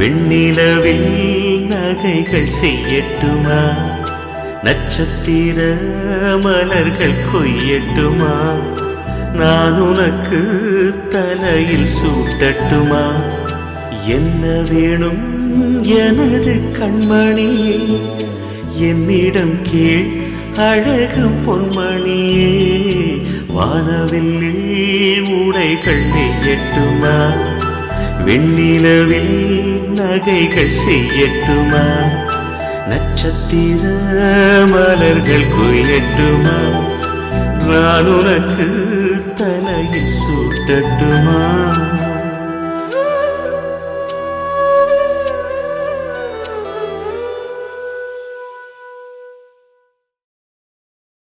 வெண்ணிலவில் நகைகள் செய்யட்டுமா நட்சத்திர மலர்கள் கொய்யட்டுமா நான் உனக்கு தலையில் சூட்டட்டுமா என்ன வேணும் எனது கண்மணியே என்னிடம் கீழ் அழகு பொன்மணியே வானவில்லில் உடைகள் நெய்யட்டுமா வெண்ணிலவில் நகைகள் செய்யட்டுமா நட்சத்திர மலர்கள் கொய்யட்டுமா நான் உனக்கு தலையில் சூட்டட்டுமா